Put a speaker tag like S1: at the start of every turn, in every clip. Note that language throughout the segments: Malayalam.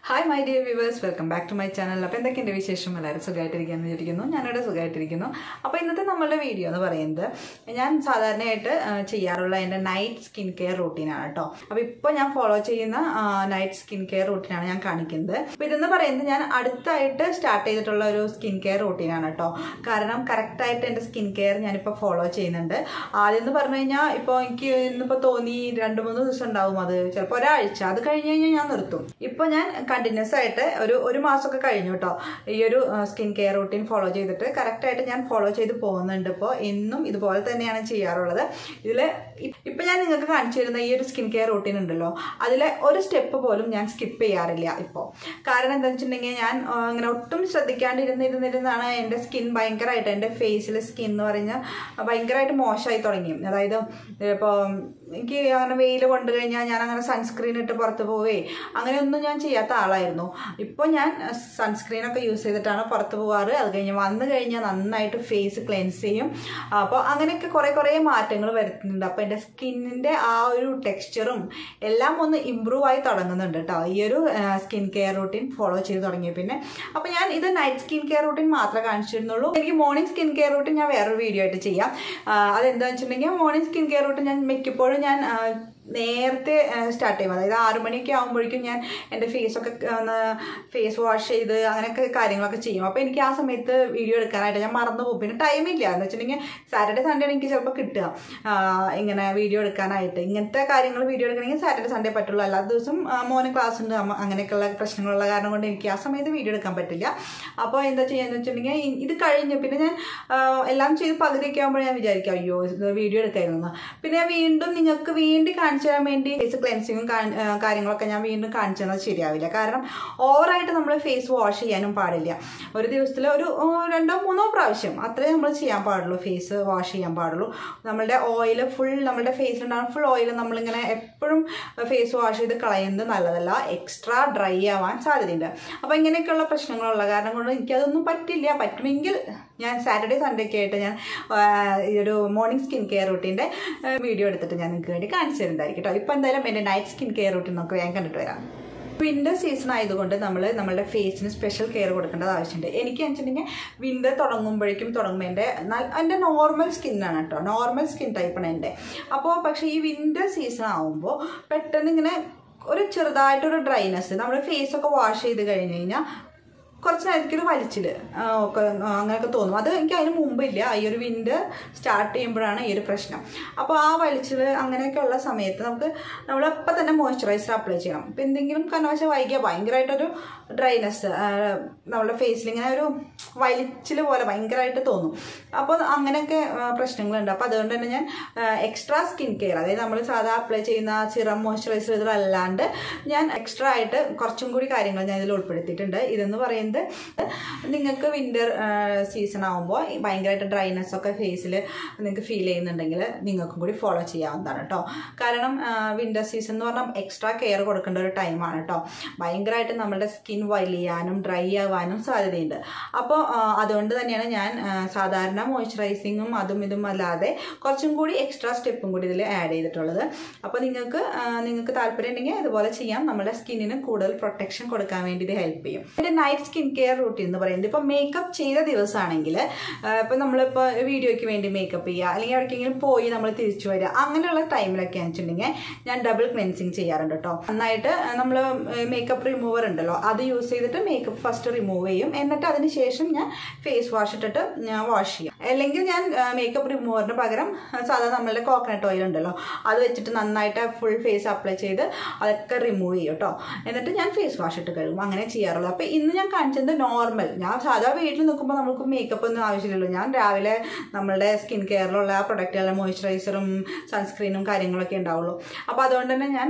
S1: hi my dear viewers welcome back to my channel അപ്പോൾ എന്തൊക്കെയുണ്ട് വിശേഷം എല്ലാവരും സുഖമായിട്ടിരിക്കുന്നു വിചാരിക്കുന്നു ഞാനിവിടെ സുഖമായിട്ടിരിക്കുന്നു അപ്പോൾ ഇന്നത്തെ നമ്മളുടെ വീഡിയോ എന്ന് പറയുന്നത് ഞാൻ സാധാരണയായിട്ട് ആ, ചെയ്യാറുള്ള എൻ്റെ നൈറ്റ് സ്കിൻ കെയർ റൂട്ടീനാണ് കേട്ടോ അപ്പോൾ ഇപ്പോൾ ഞാൻ ഫോളോ ചെയ്യുന്ന നൈറ്റ് സ്കിൻ കെയർ റൂട്ടീനാണ് ഞാൻ കാണിക്കുന്നത് അപ്പോൾ ഇതെന്ന് പറയുന്നത് ഞാൻ അടുത്തായിട്ട് സ്റ്റാർട്ട് ചെയ്തിട്ടുള്ള ഒരു സ്കിൻ കെയർ റൂട്ടീനാണ് കേട്ടോ കാരണം കറക്റ്റായിട്ട് എൻ്റെ സ്കിൻ കെയർ ഞാനിപ്പോൾ ഫോളോ ചെയ്യുന്നുണ്ട് ആദ്യം എന്ന് പറഞ്ഞു കഴിഞ്ഞാൽ ഇപ്പോൾ എനിക്ക് ഇന്നിപ്പോൾ തോന്നി രണ്ട് മൂന്ന് ദിവസം ഉണ്ടാവും അത് ചിലപ്പോൾ ഒരാഴ്ച അത് കഴിഞ്ഞ് കഴിഞ്ഞാൽ ഞാൻ നിർത്തും ഇപ്പോൾ ഞാൻ കണ്ടിന്യൂസ് ആയിട്ട് ഒരു ഒരു മാസമൊക്കെ കഴിഞ്ഞു കേട്ടോ ഈ ഒരു സ്കിൻ കെയർ റൂട്ടീൻ ഫോളോ ചെയ്തിട്ട് കറക്റ്റായിട്ട് ഞാൻ ഫോളോ ചെയ്ത് പോകുന്നുണ്ട് ഇപ്പോൾ എന്നും ഇതുപോലെ തന്നെയാണ് ചെയ്യാറുള്ളത് ഇതിൽ ഇപ്പം ഞാൻ നിങ്ങൾക്ക് കാണിച്ചു തരുന്ന ഈ ഒരു സ്കിൻ കെയർ റൂട്ടീൻ ഉണ്ടല്ലോ അതിലെ ഒരു സ്റ്റെപ്പ് പോലും ഞാൻ സ്കിപ്പ് ചെയ്യാറില്ല ഇപ്പോൾ കാരണം എന്താണെന്ന് വെച്ചിട്ടുണ്ടെങ്കിൽ ഞാൻ ആ, ഇങ്ങനെ ഒട്ടും ശ്രദ്ധിക്കാണ്ടിരുന്നിരുന്നിരുന്നാണ് എൻ്റെ സ്കിൻ ഭയങ്കരമായിട്ട് എൻ്റെ ഫേസിലെ സ്കിൻ എന്ന് പറഞ്ഞാൽ ഭയങ്കരമായിട്ട് മോശമായി തുടങ്ങി അതായത് ഇപ്പോൾ എനിക്ക് അങ്ങനെ വെയിൽ കൊണ്ടു കഴിഞ്ഞാൽ ഞാൻ അങ്ങനെ സൺസ്ക്രീൻ ഇട്ട് പുറത്ത് പോവേ അങ്ങനെയൊന്നും ഞാൻ ചെയ്യാത്ത ആളായിരുന്നു ഇപ്പോൾ ഞാൻ സൺസ്ക്രീനൊക്കെ യൂസ് ചെയ്തിട്ടാണ് പുറത്ത് പോവാറ് അത് കഴിഞ്ഞ് വന്നു കഴിഞ്ഞാൽ നന്നായിട്ട് ഫേസ് ക്ലെൻസ് ചെയ്യും അപ്പോൾ അങ്ങനെയൊക്കെ കുറേ കുറേ മാറ്റങ്ങൾ വരുത്തുന്നുണ്ട് അപ്പോൾ എൻ്റെ സ്കിന്നിൻ്റെ ആ ഒരു ടെക്സ്ചറും എല്ലാം ഒന്ന് ഇമ്പ്രൂവ് ആയി തുടങ്ങുന്നുണ്ട് കേട്ടോ ഈ ഒരു സ്കിൻ കെയർ റൂട്ടീൻ ഫോളോ ചെയ്ത് തുടങ്ങിയ പിന്നെ അപ്പോൾ ഞാൻ ഇത് നൈറ്റ് സ്കിൻ കെയർ റൂട്ടീൻ മാത്രമേ കാണിച്ചിരുന്നുള്ളൂ എനിക്ക് മോർണിംഗ് സ്കിൻ കെയർ റൂട്ടീൻ ഞാൻ വേറൊരു വീഡിയോ ആയിട്ട് ചെയ്യാം ആ, അതെന്താണെന്ന് വെച്ചിട്ടുണ്ടെങ്കിൽ മോർണിംഗ് സ്കിൻ കെയർ റൂട്ടീൻ ഞാൻ മിക്കപ്പോഴും ഞാൻ ആ, നേരത്തെ സ്റ്റാർട്ട് ചെയ്യും അതായത് ആറു മണിയൊക്കെ ആകുമ്പോഴേക്കും ഞാൻ എൻ്റെ ഫേസൊക്കെ ഒന്ന് ഫേസ് വാഷ് ചെയ്ത് അങ്ങനെയൊക്കെ കാര്യങ്ങളൊക്കെ ചെയ്യും അപ്പോൾ എനിക്ക് ആ സമയത്ത് വീഡിയോ എടുക്കാനായിട്ട് ഞാൻ മറന്നു പോകും പിന്നെ ടൈമില്ല എന്ന് വെച്ചിട്ടുണ്ടെങ്കിൽ സാറ്റർഡേ സൺഡേ എനിക്ക് ചിലപ്പോൾ കിട്ടുക ആ, ഇങ്ങനെ വീഡിയോ എടുക്കാനായിട്ട് ഇങ്ങനത്തെ കാര്യങ്ങൾ വീഡിയോ എടുക്കണമെങ്കിൽ സാറ്റർഡേ സൺഡേ പറ്റുള്ളൂ അല്ലാത്ത ദിവസം ആ, മോന് ക്ലാസ് ഉണ്ട് അമ്മ അങ്ങനെയൊക്കെയുള്ള പ്രശ്നങ്ങളുള്ള കാരണം കൊണ്ട് എനിക്ക് ആ സമയത്ത് വീഡിയോ എടുക്കാൻ പറ്റില്ല അപ്പോൾ എന്താ ചെയ്യാന്ന് വെച്ചിട്ടുണ്ടെങ്കിൽ ഇ- ഇത് കഴിഞ്ഞ് പിന്നെ ഞാൻ ആ, എല്ലാം ചെയ്ത് പകുതിയൊക്കെ ആകുമ്പോൾ ഞാൻ വിചാരിക്കാം അയ്യോ ഇത് വീഡിയോ എടുക്കായിരുന്നു പിന്നെ ഞാൻ വീണ്ടും നിങ്ങൾക്ക് വീണ്ടും കാണിച്ചു തരാൻ വേണ്ടി ഫേസ് ക്ലെൻസിങ്ങും കാര്യങ്ങളൊക്കെ ഞാൻ വീണ്ടും കാണിച്ചു തന്നാൽ ശരിയാവില്ല കാരണം ഓവറായിട്ട് നമ്മൾ ഫേസ് വാഷ് ചെയ്യാനും പാടില്ല ഒരു ദിവസത്തിൽ ഒരു ഓ, രണ്ടോ മൂന്നോ പ്രാവശ്യം അത്രേ നമ്മൾ ചെയ്യാൻ പാടുള്ളൂ ഫേസ് വാഷ് ചെയ്യാൻ പാടുള്ളൂ നമ്മളുടെ ഓയിൽ ഫുൾ നമ്മുടെ ഫേസിലുണ്ടാകുന്ന ഫുൾ ഓയിൽ നമ്മളിങ്ങനെ എപ്പോഴും ഫേസ് വാഷ് ചെയ്ത് കളയുന്നത് നല്ലതല്ല എക്സ്ട്രാ ഡ്രൈ ആവാൻ സാധ്യതയുണ്ട് അപ്പോൾ ഇങ്ങനെയൊക്കെയുള്ള പ്രശ്നങ്ങളുള്ള കാരണം കൊണ്ട് എനിക്കതൊന്നും പറ്റില്ല പറ്റുമെങ്കിൽ ഞാൻ സാറ്റർഡേ സൺഡേ ഒക്കെ ആയിട്ട് ഞാൻ ആ, ഈ ഒരു മോർണിംഗ് സ്കിൻ കെയർ റൂട്ടീൻ്റെ വീഡിയോ എടുത്തിട്ട് ഞാൻ നിങ്ങൾക്ക് വേണ്ടി കാണിച്ചു തരുന്നതായിരിക്കും കേട്ടോ ഇപ്പോൾ എന്തായാലും എൻ്റെ നൈറ്റ് സ്കിൻ കെയർ റൂട്ടീൻ നമുക്ക് വേഗം കണ്ടിട്ട് വരാം വിൻ്റർ സീസൺ ആയതുകൊണ്ട് നമ്മൾ നമ്മുടെ ഫേസിന് സ്പെഷ്യൽ കെയർ കൊടുക്കേണ്ടത് ആവശ്യമുണ്ട് എനിക്ക് വെച്ചിട്ടുണ്ടെങ്കിൽ വിൻ്റർ തുടങ്ങുമ്പോഴേക്കും തുടങ്ങുമ്പോൾ എൻ്റെ ന- എൻ്റെ നോർമൽ സ്കിന്നാണ് കേട്ടോ നോർമൽ സ്കിൻ ടൈപ്പാണ് എൻ്റെ അപ്പോൾ പക്ഷേ ഈ വിൻ്റർ സീസൺ ആകുമ്പോൾ പെട്ടെന്ന് ഇങ്ങനെ ഒരു ചെറുതായിട്ടൊരു ഡ്രൈനെസ് നമ്മുടെ ഫേസൊക്കെ വാഷ് ചെയ്ത് കഴിഞ്ഞ് കഴിഞ്ഞാൽ കുറച്ച് നേരത്തേക്ക് ഒരു വലിച്ചിൽ ഒക്കെ ആ, അങ്ങനെയൊക്കെ തോന്നും അത് എനിക്ക് അതിന് മുമ്പില്ല ഈ ഒരു വിൻ്റർ സ്റ്റാർട്ട് ചെയ്യുമ്പോഴാണ് ഈ ഒരു പ്രശ്നം അപ്പോൾ ആ വലിച്ചിൽ അങ്ങനെയൊക്കെ ഉള്ള സമയത്ത് നമുക്ക് നമ്മളപ്പം തന്നെ മോയ്സ്ചറൈസർ അപ്ലൈ ചെയ്യണം ഇപ്പം എന്തെങ്കിലും കാരണവശാൽ വൈകിയ ഭയങ്കരമായിട്ടൊരു ഡ്രൈനെസ് നമ്മുടെ ഫേസിൽ ഇങ്ങനെ ഒരു വലിച്ചിൽ പോലെ ഭയങ്കരമായിട്ട് തോന്നും അപ്പോൾ അങ്ങനെയൊക്കെ ആ, പ്രശ്നങ്ങളുണ്ട് അപ്പോൾ അതുകൊണ്ട് തന്നെ ഞാൻ എക്സ്ട്രാ സ്കിൻ കെയർ അതായത് നമ്മൾ സാധാ അപ്ലൈ ചെയ്യുന്ന സിറം മോയ്സ്ചറൈസർ ഇതല്ലാണ്ട് ഞാൻ എക്സ്ട്രാ ആയിട്ട് കുറച്ചും കൂടി കാര്യങ്ങൾ ഞാൻ ഇതിൽ ഉൾപ്പെടുത്തിയിട്ടുണ്ട് ഇതെന്ന് പറയുന്നത് നിങ്ങൾക്ക് വിൻ്റർ സീസൺ ആകുമ്പോൾ ഭയങ്കരമായിട്ട് ഡ്രൈനെസ് ഒക്കെ ഫേസിൽ നിങ്ങൾക്ക് ഫീൽ ചെയ്യുന്നുണ്ടെങ്കിൽ നിങ്ങൾക്കും കൂടി ഫോളോ ചെയ്യാവുന്നതാണ് കേട്ടോ കാരണം വിൻ്റർ സീസൺ എന്ന് പറഞ്ഞാൽ എക്സ്ട്രാ കെയർ കൊടുക്കേണ്ട ഒരു ടൈമാണ് കേട്ടോ ഭയങ്കരമായിട്ട് നമ്മുടെ സ്കിൻ വലിയാനും ഡ്രൈ ആവാനും സാധ്യതയുണ്ട് അപ്പോൾ അതുകൊണ്ട് തന്നെയാണ് ഞാൻ ആ, സാധാരണ മോയ്സ്ചറൈസിങ്ങും അതും ഇതും അല്ലാതെ കുറച്ചും കൂടി എക്സ്ട്രാ സ്റ്റെപ്പും കൂടി ഇതിൽ ആഡ് ചെയ്തിട്ടുള്ളത് അപ്പോൾ നിങ്ങൾക്ക് ആ, നിങ്ങൾക്ക് താല്പര്യം ഉണ്ടെങ്കിൽ ഇതുപോലെ ചെയ്യാം നമ്മുടെ സ്കിന്നിന് കൂടുതൽ പ്രൊട്ടക്ഷൻ കൊടുക്കാൻ വേണ്ടി ഇത് ഹെൽപ്പ് ചെയ്യും എൻ്റെ നൈറ്റ് സ്കിൻ കെയർ റൂട്ടീൻ എന്ന് പറയുന്നത് ഇപ്പോൾ മേക്കപ്പ് ചെയ്ത ദിവസമാണെങ്കിൽ ഇപ്പോൾ നമ്മളിപ്പോൾ വീഡിയോയ്ക്ക് വേണ്ടി മേക്കപ്പ് ചെയ്യുക അല്ലെങ്കിൽ എവിടേക്കെങ്കിലും പോയി നമ്മൾ തിരിച്ചു വരിക അങ്ങനെയുള്ള ടൈമിലൊക്കെ വെച്ചിട്ടുണ്ടെങ്കിൽ ഞാൻ ഡബിൾ ക്ലെൻസിങ് ചെയ്യാറുണ്ട് കേട്ടോ നന്നായിട്ട് നമ്മൾ മേക്കപ്പ് റിമൂവർ ഉണ്ടല്ലോ അത് യൂസ് ചെയ്തിട്ട് മേക്കപ്പ് ഫസ്റ്റ് റിമൂവ് ചെയ്യും എന്നിട്ട് അതിന് ശേഷം ഞാൻ ഫേസ് വാഷ് ഇട്ടിട്ട് ഞാൻ വാഷ് ചെയ്യും അല്ലെങ്കിൽ ഞാൻ മേക്കപ്പ് റിമൂവറിന് പകരം സാധാരണ നമ്മളുടെ കോക്കനട്ട് ഓയിൽ ഉണ്ടല്ലോ അത് വെച്ചിട്ട് നന്നായിട്ട് ഫുൾ ഫേസ് അപ്ലൈ ചെയ്ത് അതൊക്കെ റിമൂവ് ചെയ്യും കേട്ടോ എന്നിട്ട് ഞാൻ ഫേസ് വാഷ് ഇട്ട് കഴുകും അങ്ങനെ ചെയ്യാറുള്ളൂ അപ്പോൾ ഇന്ന് ഞാൻ കാണിച്ചത് നോർമൽ ഞാൻ സാധാ വീട്ടിൽ നിൽക്കുമ്പോൾ നമുക്ക് മേക്കപ്പ് ഒന്നും ആവശ്യമില്ലല്ലോ ഞാൻ രാവിലെ നമ്മളുടെ സ്കിൻ കെയറിലുള്ള ആ പ്രൊഡക്റ്റുകളുടെ മോയ്സ്ചറൈസറും സൺസ്ക്രീനും കാര്യങ്ങളൊക്കെ ഉണ്ടാവുള്ളൂ അപ്പോൾ അതുകൊണ്ട് തന്നെ ഞാൻ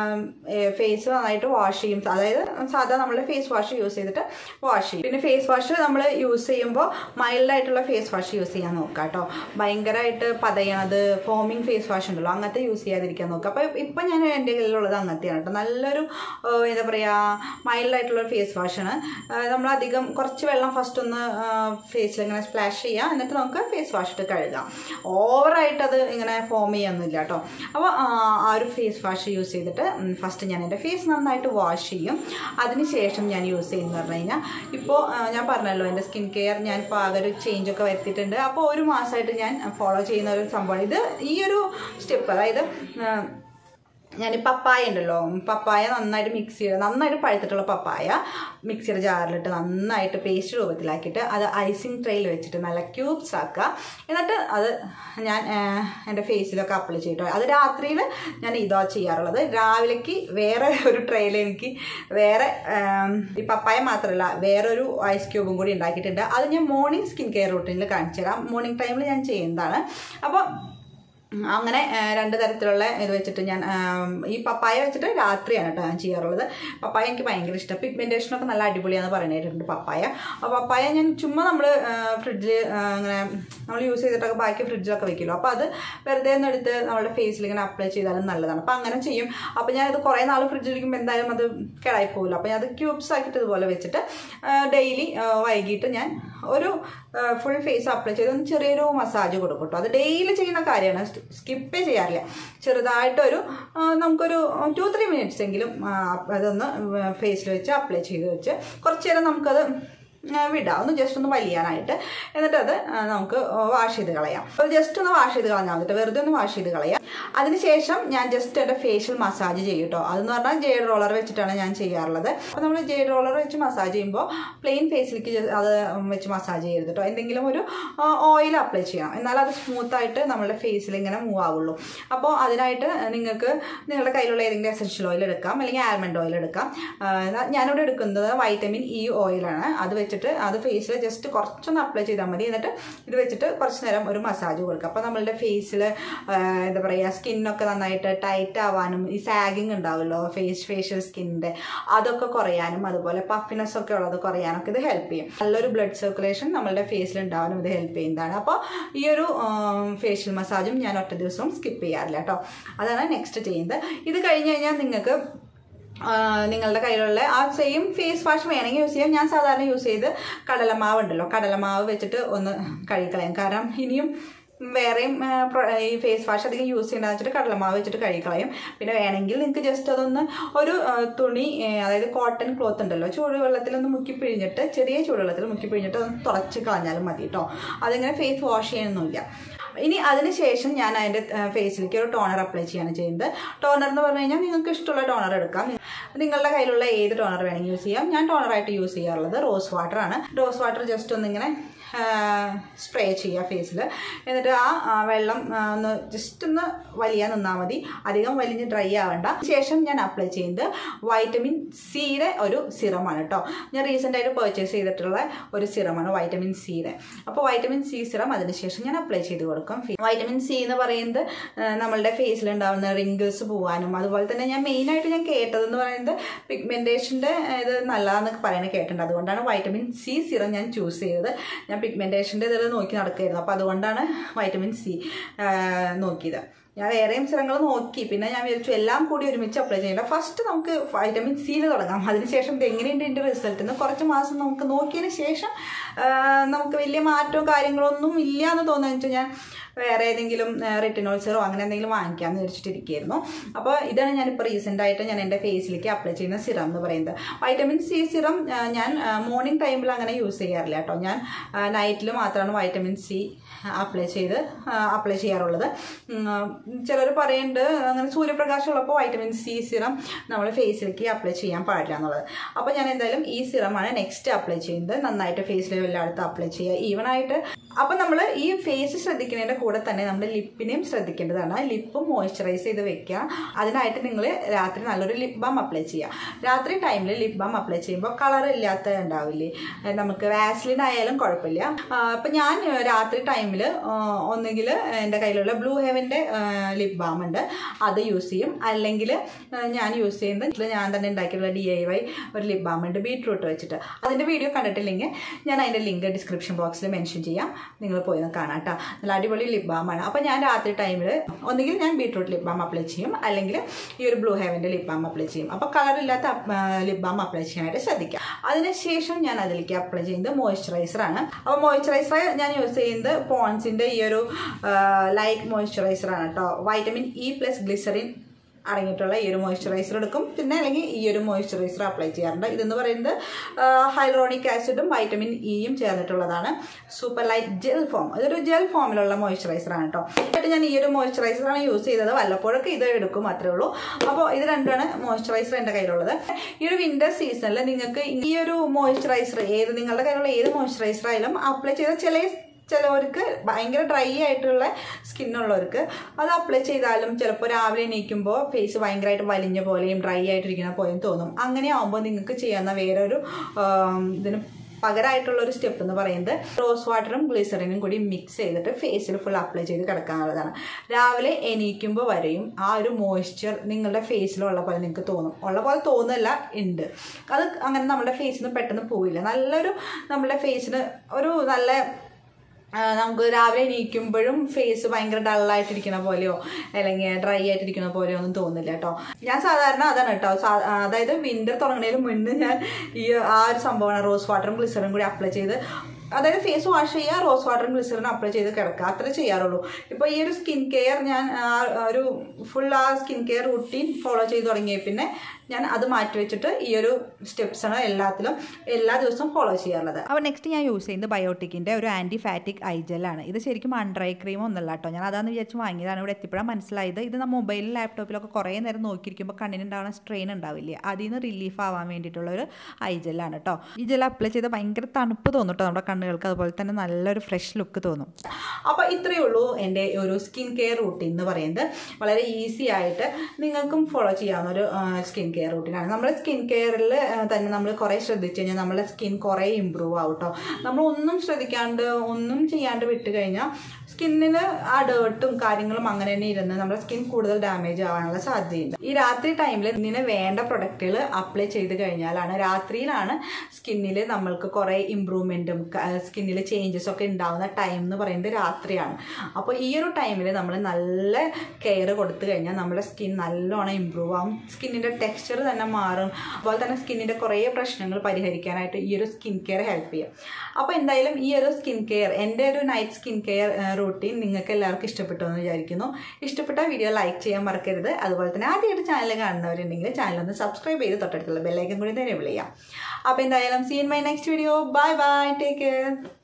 S1: ഫേസ് നന്നായിട്ട് വാഷ് ചെയ്യും അതായത് സാധാ നമ്മളുടെ ഫേസ് വാഷ് യൂസ് ചെയ്തിട്ട് വാഷ് ചെയ്യും പിന്നെ ഫേസ് വാഷ് നമ്മൾ യൂസ് ചെയ്യുമ്പോൾ മൈൽഡായിട്ടുള്ള ഫേസ് വാഷ് യൂസ് ചെയ്യാൻ നോക്കുക കേട്ടോ ഭയങ്കരമായിട്ട് പതയണത് ഫോമിങ് ഫേസ് വാഷ് ഉണ്ടല്ലോ അങ്ങനത്തെ യൂസ് ചെയ്യാതിരിക്കാൻ നോക്കുക അപ്പോൾ ഇപ്പം ഞാൻ എൻ്റെ കയ്യിലുള്ളത് അങ്ങനത്തെയാണ് കേട്ടോ നല്ലൊരു ഏഹ്, എന്താ പറയുക മൈൽഡായിട്ടുള്ള ഫേസ് വാഷാണ് നമ്മൾ അധികം കുറച്ച് വെള്ളം ഫസ്റ്റ് ഒന്ന് ഫേസിൽ ഇങ്ങനെ സ്പ്ലാഷ് ചെയ്യുക എന്നിട്ട് നമുക്ക് ഫേസ് വാഷ് ഇട്ട് കഴുകാം ഓവറായിട്ട് അത് ഇങ്ങനെ ഫോം ചെയ്യാനൊന്നുമില്ല കേട്ടോ അപ്പോൾ ആ ഒരു ഫേസ് വാഷ് യൂസ് ചെയ്തിട്ട് ഫസ്റ്റ് ഞാൻ എൻ്റെ ഫേസ് നന്നായിട്ട് വാഷ് ചെയ്യും അതിനുശേഷം ഞാൻ യൂസ് ചെയ്യുന്നത് പറഞ്ഞു കഴിഞ്ഞാൽ ഇപ്പോൾ ഞാൻ പറഞ്ഞല്ലോ എൻ്റെ സ്കിൻ കെയർ ഞാൻ ഇപ്പോൾ ആകെ ഒരു ചേഞ്ച് ഒക്കെ വരുത്തിയിട്ടുണ്ട് അപ്പോൾ ഒരു മാസമായിട്ട് ഞാൻ ഫോളോ ചെയ്യുന്ന ഒരു സംഭവമാണ് ഇത് ഈ ഒരു സ്റ്റെപ്പ് അതായത് ആ, ഞാൻ പപ്പായ ഉണ്ടല്ലോ പപ്പായ നന്നായിട്ട് മിക്സ് ചെയ്ത് നന്നായിട്ട് പഴുത്തിട്ടുള്ള പപ്പായ മിക്സിയുടെ ജാറിലിട്ട് നന്നായിട്ട് പേസ്റ്റ് രൂപത്തിലാക്കിയിട്ട് അത് ഐസിങ് ട്രെയിൽ വെച്ചിട്ട് നല്ല ക്യൂബ്സ് ആക്കുക എന്നിട്ട് അത് ഞാൻ ആ, എൻ്റെ ഫേസിലൊക്കെ അപ്ലൈ ചെയ്തിട്ടോ അത് രാത്രിയിൽ ഞാൻ ഇതാ ചെയ്യാറുള്ളത് രാവിലേക്ക് വേറെ ഒരു ട്രെയിൽ എനിക്ക് വേറെ ആം, ഈ പപ്പായ മാത്രമല്ല വേറൊരു ഐസ് ക്യൂബും കൂടി ഉണ്ടാക്കിയിട്ടുണ്ട് അത് ഞാൻ മോർണിംഗ് സ്കിൻ കെയർ റൂട്ടീനിൽ കാണിച്ചു തരാം മോർണിംഗ് ടൈമിൽ ഞാൻ ചെയ്യുന്നതാണ് അപ്പോൾ ഉം, അങ്ങനെ ആ, രണ്ട് തരത്തിലുള്ള ഇത് വെച്ചിട്ട് ഞാൻ ആം, ഈ പപ്പായ വെച്ചിട്ട് രാത്രിയാണ് കേട്ടോ ഞാൻ ചെയ്യാറുള്ളത് പപ്പായ എനിക്ക് ഭയങ്കര ഇഷ്ടം പിഗ്മെൻറ്റേഷനൊക്കെ നല്ല അടിപൊളിയാന്ന് പറയുന്നിട്ടുണ്ട് പപ്പായ അപ്പോൾ പപ്പായ ഞാൻ ചുമ്മാ നമ്മൾ ഫ്രിഡ്ജിൽ അങ്ങനെ നമ്മൾ യൂസ് ചെയ്തിട്ടൊക്കെ ബാക്കി ഫ്രിഡ്ജിലൊക്കെ വെക്കുമല്ലോ അപ്പോൾ അത് വെറുതെ ഒന്ന് എടുത്ത് നമ്മുടെ ഫേസിൽ ഇങ്ങനെ അപ്ലൈ ചെയ്താലും നല്ലതാണ് അപ്പോൾ അങ്ങനെ ചെയ്യും അപ്പോൾ ഞാനത് കുറേ നാൾ ഫ്രിഡ്ജിലിരിക്കുമ്പോൾ എന്തായാലും അത് കേടായി പോകുമല്ലോ അപ്പോൾ ഞാൻ അത് ക്യൂബ്സ് ആക്കിയിട്ട് ഇതുപോലെ വെച്ചിട്ട് ഡെയിലി വൈകിട്ട് ഞാൻ ഒരു ഫുൾ ഫേസ് അപ്ലൈ ചെയ്ത് ഒന്ന് ചെറിയൊരു മസാജ് കൊടുക്കും കേട്ടോ അത് ഡെയിലി ചെയ്യുന്ന കാര്യമാണ് സ്കിപ്പേ ചെയ്യാറില്ല ചെറുതായിട്ടൊരു ആ, നമുക്കൊരു ടു ത്രീ മിനിറ്റ്സ് എങ്കിലും ആ, അതൊന്ന് ഫേസിൽ വെച്ച് അപ്ലൈ ചെയ്ത് വെച്ച് കുറച്ച് നേരം നമുക്കത് ആ, വിടാം ഒന്ന് ജസ്റ്റ് ഒന്ന് വലിയാനായിട്ട് എന്നിട്ട് അത് ആ, നമുക്ക് വാഷ് ചെയ്ത് കളയാം അപ്പോൾ ജസ്റ്റ് ഒന്ന് വാഷ് ചെയ്ത് കളഞ്ഞാൽ മതി വെറുതെ ഒന്ന് വാഷ് ചെയ്ത് കളയാം അതിനുശേഷം ഞാൻ ജസ്റ്റ് എൻ്റെ ഫേഷ്യൽ മസാജ് ചെയ്യും കേട്ടോ അതെന്ന് പറഞ്ഞാൽ ജെയ്ഡ് റോളർ വെച്ചിട്ടാണ് ഞാൻ ചെയ്യാറുള്ളത് അപ്പോൾ നമ്മൾ ജെയ്ഡ് റോളർ വെച്ച് മസാജ് ചെയ്യുമ്പോൾ പ്ലെയിൻ ഫേസിലേക്ക് അത് വെച്ച് മസാജ് ചെയ്യരുത് കേട്ടോ എന്തെങ്കിലും ഒരു ഓയിൽ അപ്ലൈ ചെയ്യണം എന്നാൽ അത് സ്മൂത്തായിട്ട് നമ്മുടെ ഫേസിൽ ഇങ്ങനെ മൂവ് ആവുള്ളൂ അപ്പോൾ അതിനായിട്ട് നിങ്ങൾക്ക് നിങ്ങളുടെ കയ്യിലുള്ള ഏതെങ്കിലും എസൻഷ്യൽ ഓയിൽ എടുക്കാം അല്ലെങ്കിൽ ആൽമണ്ട് ഓയിൽ എടുക്കാം ആ, ഞാനിവിടെ എടുക്കുന്നത് വൈറ്റമിൻ ഇ ഓയിലാണ് അത് വെച്ചിട്ട് അത് ഫേസിൽ ജസ്റ്റ് കുറച്ചൊന്ന് അപ്ലൈ ചെയ്താൽ മതി എന്നിട്ട് ഇത് വെച്ചിട്ട് കുറച്ച് നേരം ഒരു മസാജ് കൊടുക്കുക അപ്പോൾ നമ്മളുടെ ഫേസിൽ എന്താ പറയുക സ്കിന്നൊക്കെ നന്നായിട്ട് ടൈറ്റ് ആവാനും ഈ സാഗിങ് ഉണ്ടാവുമല്ലോ ഫേസ് ഫേഷ്യൽ സ്കിന്നിൻ്റെ അതൊക്കെ കുറയാനും അതുപോലെ പഫിനെസ് ഒക്കെ ഉള്ളത് കുറയാനൊക്കെ ഇത് ഹെൽപ്പ് ചെയ്യും നല്ലൊരു ബ്ലഡ് സർക്കുലേഷൻ നമ്മളുടെ ഫേസിൽ ഉണ്ടാവാനും ഇത് ഹെൽപ്പ് ചെയ്യുന്നതാണ് അപ്പോൾ ഈ ഒരു ഫേഷ്യൽ മസാജും ഞാൻ ഒറ്റ ദിവസവും സ്കിപ്പ് ചെയ്യാറില്ല കേട്ടോ അതാണ് നെക്സ്റ്റ് ചെയ്യുന്നത് ഇത് കഴിഞ്ഞ് കഴിഞ്ഞാൽ നിങ്ങൾക്ക് ആ, നിങ്ങളുടെ കയ്യിലുള്ള ആ സെയിം ഫേസ് വാഷ് വേണമെങ്കിൽ യൂസ് ചെയ്യാം ഞാൻ സാധാരണ യൂസ് ചെയ്ത് കടലമാവ് ഉണ്ടല്ലോ കടലമാവ് വെച്ചിട്ട് ഒന്ന് കഴുകിക്കളയാം കാരണം ഇനിയും വേറെയും ആ, പ്രൊ- ഈ ഫേസ് വാഷ് അധികം യൂസ് ചെയ്യണമെന്ന് വെച്ചിട്ട് കടലമാവ് വെച്ചിട്ട് കഴുകിക്കളയും പിന്നെ വേണമെങ്കിൽ നിങ്ങൾക്ക് ജസ്റ്റ് അതൊന്ന് ഒരു ആ, തുണി ഏ, അതായത് കോട്ടൺ ക്ലോത്ത് ഉണ്ടല്ലോ ചൂടുവെള്ളത്തിലൊന്ന് മുക്കി പിഴിഞ്ഞിട്ട് ചെറിയ ചൂടുവെള്ളത്തിൽ മുക്കി പിഴിഞ്ഞിട്ട് ഒന്ന് തുടച്ച് കളഞ്ഞാലും മതി കേട്ടോ അതിങ്ങനെ ഫേസ് വാഷ് ചെയ്യണമെന്നില്ല ഇനി അതിനുശേഷം ഞാൻ അതിൻ്റെ ഫേസിലേക്ക് ഒരു ടോണർ അപ്ലൈ ചെയ്യാണ് ചെയ്യുന്നത് ടോണർ എന്ന് പറഞ്ഞു കഴിഞ്ഞാൽ നിങ്ങൾക്ക് ഇഷ്ടമുള്ള ടോണർ എടുക്കാം നിങ്ങളുടെ കയ്യിലുള്ള ഏത് ടോണർ വേണമെങ്കിൽ യൂസ് ചെയ്യാം ഞാൻ ടോണറായിട്ട് യൂസ് ചെയ്യാറുള്ളത് റോസ് വാട്ടർ ആണ് റോസ് വാട്ടർ ജസ്റ്റ് ഒന്നിങ്ങനെ സ്പ്രേ ചെയ്യുക ഫേസിൽ എന്നിട്ട് ആ ആ, വെള്ളം ആ, ഒന്ന് ജസ്റ്റ് ഒന്ന് വലിയാൻ നിന്നാൽ മതി അധികം വലിഞ്ഞ് ഡ്രൈ ആവണ്ട ശേഷം ഞാൻ അപ്ലൈ ചെയ്യുന്നത് വൈറ്റമിൻ സിയുടെ ഒരു സിറമാണ് കേട്ടോ ഞാൻ റീസെൻ്റ് ആയിട്ട് പർച്ചേസ് ചെയ്തിട്ടുള്ള ഒരു സിറമാണ് വൈറ്റമിൻ സിയുടെ അപ്പോൾ വൈറ്റമിൻ സി സിറം അതിനുശേഷം ഞാൻ അപ്ലൈ ചെയ്ത് കൊടുക്കും വൈറ്റമിൻ സി എന്ന് പറയുന്നത് ആ, നമ്മളുടെ ഫേസിൽ ഉണ്ടാകുന്ന റിങ്കിൾസ് പോകാനും അതുപോലെ തന്നെ ഞാൻ മെയിനായിട്ട് ഞാൻ കേട്ടതെന്ന് പറയുന്നത് പിഗ്മെൻറ്റേഷൻ്റെ ഇത് നല്ലതാണെന്നൊക്കെ പറയുന്നത് കേട്ടിട്ടുണ്ട് അതുകൊണ്ടാണ് വൈറ്റമിൻ സി സിറം ഞാൻ ചൂസ് ചെയ്തത് ഞാൻ പിഗ്മെൻറ്റേഷൻ്റെ ഇതിൽ നോക്കി നടക്കുകയായിരുന്നു അപ്പോൾ അതുകൊണ്ടാണ് വൈറ്റമിൻ സി നോക്കിയത് ഞാൻ വേറെയും സ്ഥലങ്ങൾ നോക്കി പിന്നെ ഞാൻ വിചാരിച്ചു എല്ലാം കൂടി ഒരുമിച്ച് അപ്ലൈ ചെയ്യേണ്ട ഫസ്റ്റ് നമുക്ക് വൈറ്റമിൻ സിയിൽ തുടങ്ങാം അതിനുശേഷം ഇത് എങ്ങനെയുണ്ട് ഇതിൻ്റെ റിസൾട്ട് എന്ന് കുറച്ച് മാസം നമുക്ക് നോക്കിയതിന് ശേഷം ആ, നമുക്ക് വലിയ മാറ്റവും കാര്യങ്ങളൊന്നും ഇല്ല എന്ന് തോന്നുന്നു വെച്ചാൽ ഞാൻ വേറെ ഏതെങ്കിലും റിട്ടിനോൾസറോ അങ്ങനെ എന്തെങ്കിലും വാങ്ങിക്കാമെന്ന് വിചാരിച്ചിട്ടിരിക്കുകയായിരുന്നു അപ്പോൾ ഇതാണ് ഞാനിപ്പോൾ റീസെൻ്റ് ആയിട്ട് ഞാൻ എൻ്റെ ഫേസിലേക്ക് അപ്ലൈ ചെയ്യുന്ന സിറം എന്ന് പറയുന്നത് വൈറ്റമിൻ സി സിറം ആ, ഞാൻ മോർണിംഗ് ടൈമിൽ അങ്ങനെ യൂസ് ചെയ്യാറില്ല കേട്ടോ ഞാൻ നൈറ്റിൽ മാത്രമാണ് വൈറ്റമിൻ സി അപ്ലൈ ചെയ്ത് അപ്ലൈ ചെയ്യാറുള്ളത് ചിലർ പറയുന്നുണ്ട് അങ്ങനെ സൂര്യപ്രകാശം ഉള്ളപ്പോൾ വൈറ്റമിൻ സി സിറം നമ്മൾ ഫേസിലേക്ക് അപ്ലൈ ചെയ്യാൻ പാടില്ല എന്നുള്ളത് അപ്പോൾ ഞാൻ എന്തായാലും ഈ സിറമാണ് നെക്സ്റ്റ് അപ്ലൈ ചെയ്യുന്നത് നന്നായിട്ട് ഫേസിൽ എല്ലായിടത്തും അപ്ലൈ ചെയ്യുക ഈവൻ ആയിട്ട് അപ്പോൾ നമ്മൾ ഈ ഫേസ് ശ്രദ്ധിക്കുന്നതിൻ്റെ കൂടെ തന്നെ നമ്മുടെ ലിപ്പിനെയും ശ്രദ്ധിക്കേണ്ടതാണ് ലിപ്പ് മോയ്സ്ചറൈസ് ചെയ്ത് വെക്കുക അതിനായിട്ട് നിങ്ങൾ രാത്രി നല്ലൊരു ലിപ് ബാം അപ്ലൈ ചെയ്യുക രാത്രി ടൈമിൽ ലിപ് ബാം അപ്ലൈ ചെയ്യുമ്പോൾ കളർ ഇല്ലാത്ത ഉണ്ടാവില്ലേ ഏഹ് നമുക്ക് വാസ്ലിൻ ആയാലും കുഴപ്പമില്ല അപ്പം ഞാൻ രാത്രി ടൈമിൽ ഒന്നുകിൽ എൻ്റെ കയ്യിലുള്ള ബ്ലൂ ഹെവൻ്റെ ലിപ് ബാം ഉണ്ട് അത് യൂസ് ചെയ്യും അല്ലെങ്കിൽ ഞാൻ യൂസ് ചെയ്യുന്നത് ഇത് ഞാൻ തന്നെ ഉണ്ടാക്കിയിട്ടുള്ള ഡി ഐ വൈ ഒരു ലിപ് ബാം ഉണ്ട് ബീട്രൂട്ട് വെച്ചിട്ട് അതിൻ്റെ വീഡിയോ കണ്ടിട്ടില്ലെങ്കിൽ ഞാൻ അതിൻ്റെ ലിങ്ക് ഡിസ്ക്രിപ്ഷൻ ബോക്സിൽ മെൻഷൻ ചെയ്യാം നിങ്ങൾ പോയി ഒന്ന് കാണാം കേട്ടോ നല്ല അടിപൊളി ലിപ് ബാമാണ് അപ്പോൾ ഞാൻ രാത്രി ടൈമിൽ ഒന്നുകിൽ ഞാൻ ബീട്രൂട്ട് ലിപ് ബാം അപ്ലൈ ചെയ്യും അല്ലെങ്കിൽ ഈ ഒരു ബ്ലൂ ഹെവൻ്റെ ലിപ് ബാം അപ്ലൈ ചെയ്യും അപ്പോൾ കളറില്ലാത്ത ലിപ് ബാം അപ്ലൈ ചെയ്യാനായിട്ട് ശ്രദ്ധിക്കുക അതിനുശേഷം ഞാൻ അതിലേക്ക് അപ്ലൈ ചെയ്യുന്നത് മോയ്സ്ചറൈസറാണ് അപ്പോൾ മോയ്സ്ചറൈസർ ഞാൻ യൂസ് ചെയ്യുന്നത് പോൺസിൻ്റെ ഈ ഒരു ലൈറ്റ് മോയ്സ്ചറൈസറാണ് കേട്ടോ വൈറ്റമിൻ ഇ പ്ലസ് ഗ്ലിസറിൻ അടങ്ങിയിട്ടുള്ള ഈ ഒരു മോയ്സ്ചറൈസർ എടുക്കും പിന്നെ അല്ലെങ്കിൽ ഈ ഒരു മോയ്സ്ചറൈസർ അപ്ലൈ ചെയ്യാറുണ്ട് ഇതെന്ന് പറയുന്നത് ഹൈലോണിക് ആസിഡും വൈറ്റമിൻ ഇയും ചേർന്നിട്ടുള്ളതാണ് സൂപ്പർ ലൈറ്റ് ജെൽ ഫോം ഇതൊരു ജെൽ ഫോമിലുള്ള മോയ്സ്ചറൈസറാണ് കേട്ടോ എന്നിട്ട് ഞാൻ ഈ ഒരു മോയ്സ്ചറൈസറാണ് യൂസ് ചെയ്തത് വല്ലപ്പോഴൊക്കെ ഇത് എടുക്കും അത്രേ ഉള്ളൂ അപ്പോൾ ഇത് രണ്ടാണ് മോയ്സ്ചറൈസർ എൻ്റെ കയ്യിലുള്ളത് ഈ ഒരു വിന്റർ സീസണിൽ നിങ്ങൾക്ക് ഈ ഒരു മോയ്സ്ചറൈസർ ഏത് നിങ്ങളുടെ കയ്യിലുള്ള ഏത് മോയ്സ്ചറൈസർ ആയാലും അപ്ലൈ ചെയ്ത ചില ചിലവർക്ക് ഭയങ്കര ഡ്രൈ ആയിട്ടുള്ള സ്കിന്നുള്ളവർക്ക് അത് അപ്ലൈ ചെയ്താലും ചിലപ്പോൾ രാവിലെ എണീക്കുമ്പോൾ ഫേസ് ഭയങ്കരമായിട്ട് വലിഞ്ഞ പോലെയും ഡ്രൈ ആയിട്ടിരിക്കുന്ന പോലെയും തോന്നും അങ്ങനെ ആകുമ്പോൾ നിങ്ങൾക്ക് ചെയ്യാവുന്ന വേറൊരു ഇതിന് പകരമായിട്ടുള്ള ഒരു സ്റ്റെപ്പ് എന്ന് പറയുന്നത് റോസ് വാട്ടറും ഗ്ലിസറിനും കൂടി മിക്സ് ചെയ്തിട്ട് ഫേസിൽ ഫുൾ അപ്ലൈ ചെയ്ത് കിടക്കാനുള്ളതാണ് രാവിലെ എണീക്കുമ്പോൾ വരെയും ആ ഒരു മോയ്സ്ചർ നിങ്ങളുടെ ഫേസിലുള്ള പോലെ നിങ്ങൾക്ക് തോന്നും ഉള്ള പോലെ തോന്നുന്നില്ല ഉണ്ട് അത് അങ്ങനെ നമ്മുടെ ഫേസിൽ നിന്ന് പെട്ടെന്ന് പോവില്ല നല്ലൊരു നമ്മുടെ ഫേസിന് ഒരു നല്ല നമുക്ക് രാവിലെ എണീക്കുമ്പോഴും ഫേസ് ഭയങ്കര ഡള്ളായിട്ടിരിക്കുന്ന പോലെയോ അല്ലെങ്കിൽ ഡ്രൈ ആയിട്ടിരിക്കുന്ന പോലെയോ ഒന്നും തോന്നില്ല കേട്ടോ ഞാൻ സാധാരണ അതാണ് കേട്ടോ അതായത് വിന്റർ തുടങ്ങുന്നതിന് മുന്നേ ഞാൻ ഈ ആ ഒരു സംഭവമാണ് റോസ് വാട്ടറും ഗ്ലിസറും കൂടി അപ്ലൈ ചെയ്ത് അതായത് ഫേസ് വാഷ് ചെയ്യുക റോസ് വാട്ടറും ഗ്ലിസറിനും അപ്ലൈ ചെയ്ത് കിടക്കുക അത്രേ ചെയ്യാറുള്ളൂ ഇപ്പോൾ ഈ ഒരു സ്കിൻ കെയർ ഞാൻ ഒരു ഫുൾ ആ സ്കിൻ കെയർ റുട്ടീൻ ഫോളോ ചെയ്ത് തുടങ്ങിയ പിന്നെ ഞാൻ അത് മാറ്റി വെച്ചിട്ട് ഈ ഒരു സ്റ്റെപ്സാണ് എല്ലാത്തിലും എല്ലാ ദിവസവും ഫോളോ ചെയ്യാറുള്ളത്
S2: അപ്പോൾ നെക്സ്റ്റ് ഞാൻ യൂസ് ചെയ്യുന്നത് ബയോട്ടിക്കിൻ്റെ ഒരു ആൻറ്റി ഫാറ്റിക് ഐ ജെല്ലാണ് ഇത് ശരിക്കും അൺഡ്രൈ ക്രീം ഒന്നല്ല കേട്ടോ ഞാൻ അതാന്ന് വിചാരിച്ച് വാങ്ങിയതാണ് ഇവിടെ എത്തിപ്പോഴാണ് മനസ്സിലായത് ഇത് നമ്മൾ മൊബൈലിൽ ലാപ്ടോപ്പിലൊക്കെ കുറേ നേരം നോക്കിയിരിക്കുമ്പോൾ കണ്ണിനുണ്ടാവുന്ന സ്ട്രെയിൻ ഉണ്ടാവില്ലേ അതിൽ നിന്ന് റിലീഫ് ആവാൻ വേണ്ടിയിട്ടുള്ള ഒരു ഐ ജെല്ലാണ് കേട്ടോ ഈ ജെൽ അപ്ലൈ ചെയ്ത് ഭയങ്കര തണുപ്പ് തോന്നും കേട്ടോ നമ്മുടെ കണ്ണുകൾക്ക് അതുപോലെ തന്നെ നല്ലൊരു ഫ്രഷ് ലുക്ക് തോന്നും
S1: അപ്പോൾ ഇത്രയേ ഉള്ളൂ എൻ്റെ ഒരു സ്കിൻ കെയർ റൂട്ടീൻ എന്ന് പറയുന്നത് വളരെ ഈസി ആയിട്ട് നിങ്ങൾക്കും ഫോളോ ചെയ്യാവുന്ന ഒരു സ്കിൻ കെയർ റൂട്ടീനാണ് നമ്മുടെ സ്കിൻ കെയറിൽ തന്നെ നമ്മൾ കുറേ ശ്രദ്ധിച്ചു കഴിഞ്ഞാൽ നമ്മുടെ സ്കിൻ കുറേ ഇമ്പ്രൂവ് ആവും കേട്ടോ നമ്മൾ ഒന്നും ശ്രദ്ധിക്കാണ്ട് ഒന്നും ചെയ്യാണ്ട് വിട്ട് കഴിഞ്ഞാൽ സ്കിന്നിന് ആ ഡേർട്ടും കാര്യങ്ങളും അങ്ങനെ തന്നെ ഇരുന്ന് നമ്മുടെ സ്കിൻ കൂടുതൽ ഡാമേജ് ആവാനുള്ള സാധ്യതയുണ്ട് ഈ രാത്രി ടൈമിൽ ഇതിന് വേണ്ട പ്രൊഡക്റ്റുകൾ അപ്ലൈ ചെയ്ത് കഴിഞ്ഞാലാണ് രാത്രിയിലാണ് സ്കിന്നിൽ നമ്മൾക്ക് കുറേ ഇമ്പ്രൂവ്മെൻറ്റും സ്കിന്നിൽ ചേഞ്ചസ് ഒക്കെ ഉണ്ടാവുന്ന ടൈം എന്ന് പറയുന്നത് രാത്രിയാണ് അപ്പോൾ ഈ ഒരു ടൈമിൽ നമ്മൾ നല്ല കെയർ കൊടുത്തു കഴിഞ്ഞാൽ നമ്മുടെ സ്കിൻ നല്ലോണം ഇമ്പ്രൂവ് ആവും സ്കിന്നിൻ്റെ ടെക്സ്ചർ തന്നെ മാറും അതുപോലെ തന്നെ സ്കിന്നിൻ്റെ കുറേ പ്രശ്നങ്ങൾ പരിഹരിക്കാനായിട്ട് ഈ ഒരു സ്കിൻ കെയർ ഹെൽപ്പ് ചെയ്യും അപ്പോൾ എന്തായാലും ഈ ഒരു സ്കിൻ കെയർ എൻ്റെ ഒരു നൈറ്റ് സ്കിൻ കെയർ റൂട്ടീൻ നിങ്ങൾക്ക് എല്ലാവർക്കും ഇഷ്ടപ്പെട്ടു എന്ന് വിചാരിക്കുന്നു ഇഷ്ടപ്പെട്ട വീഡിയോ ലൈക്ക് ചെയ്യാൻ മറക്കരുത് അതുപോലെ തന്നെ ആദ്യമായിട്ട് ചാനൽ കാണുന്നവരുണ്ടെങ്കിൽ ചാനൽ ഒന്ന് സബ്സ്ക്രൈബ് ചെയ്ത് തൊട്ടടുത്തുള്ള ബെല്ലൈക്കൻ കൂടി തന്നെ എനേബിൾ ചെയ്യാം അപ്പോൾ എന്തായാലും see in my next video bye bye take care